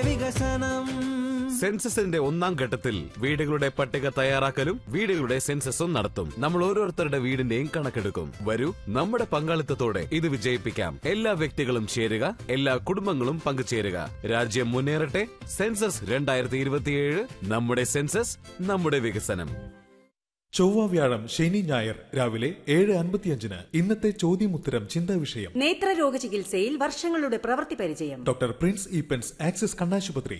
വികസനം സെൻസസിന്റെ ഒന്നാം ഘട്ടത്തിൽ വീടുകളുടെ പട്ടിക തയ്യാറാക്കലും വീടുകളുടെ സെൻസസും നടത്തും നമ്മൾ ഓരോരുത്തരുടെ വീടിന്റെയും കണക്കെടുക്കും വരൂ നമ്മുടെ പങ്കാളിത്തത്തോടെ ഇത് വിജയിപ്പിക്കാം എല്ലാ വ്യക്തികളും ചേരുക എല്ലാ കുടുംബങ്ങളും പങ്കുചേരുക രാജ്യം മുന്നേറട്ടെ സെൻസസ് രണ്ടായിരത്തി ഇരുപത്തിയേഴ് നമ്മുടെ സെൻസസ് നമ്മുടെ വികസനം ചൊവ്വ വ്യാഴം ശനി ഞായർ രാവിലെ ഏഴ് അൻപത്തിയഞ്ചിന് ഇന്നത്തെ ചോദ്യമുത്തരം ചിന്താ വിഷയം നേത്രരോഗ ചികിത്സയിൽ വർഷങ്ങളുടെ പ്രവൃത്തി പരിചയം ഡോക്ടർ പ്രിൻസ് ഈപ്പൻസ് ആക്സിസ് കണ്ണാശുപത്രി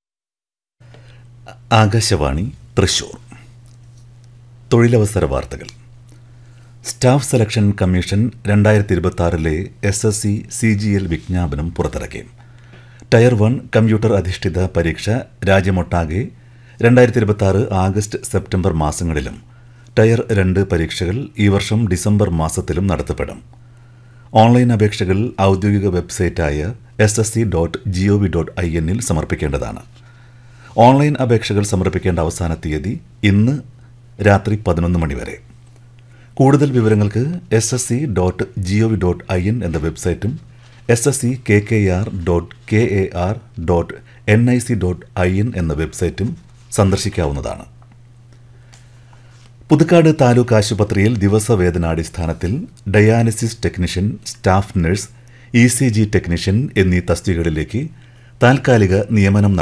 ആകാശവാണി തൃശൂർ തൊഴിലവസര വാർത്തകൾ സ്റ്റാഫ് സെലക്ഷൻ കമ്മീഷൻ രണ്ടായിരത്തി ഇരുപത്തി ആറിലെ S S C C G L വിജ്ഞാപനം പുറത്തിറക്കി ടയർ വൺ കമ്പ്യൂട്ടർ അധിഷ്ഠിത പരീക്ഷ രാജ്യമൊട്ടാകെ രണ്ടായിരത്തി ഇരുപത്തി ആറ് ആഗസ്റ്റ് സെപ്റ്റംബർ മാസങ്ങളിലും ടയർ രണ്ട് പരീക്ഷകൾ ഈ വർഷം ഡിസംബർ മാസത്തിലും നടത്തപ്പെടും ഓൺലൈൻ അപേക്ഷകൾ ഔദ്യോഗിക വെബ്സൈറ്റായ S S C dot G O V dot I എന്നിൽ സമർപ്പിക്കേണ്ടതാണ് ഓൺലൈൻ അപേക്ഷകൾ സമർപ്പിക്കേണ്ട അവസാന തീയതി ഇന്ന് രാത്രി പതിനൊന്ന് മണി വരെ കൂടുതൽ വിവരങ്ങൾക്ക് S S C dot G O V dot I N എന്ന വെബ്സൈറ്റും S S C K K R dot K A R dot N I C dot I N എന്ന വെബ്സൈറ്റും സന്ദർശിക്കാവുന്നതാണ് പുതുക്കാട് താലൂക്ക് ആശുപത്രിയിൽ ദിവസവേതനാടിസ്ഥാനത്തിൽ dialysis technician staff nurse E C G technician എന്നീ തസ്തികകളിലേക്ക് താൽക്കാലിക നിയമനം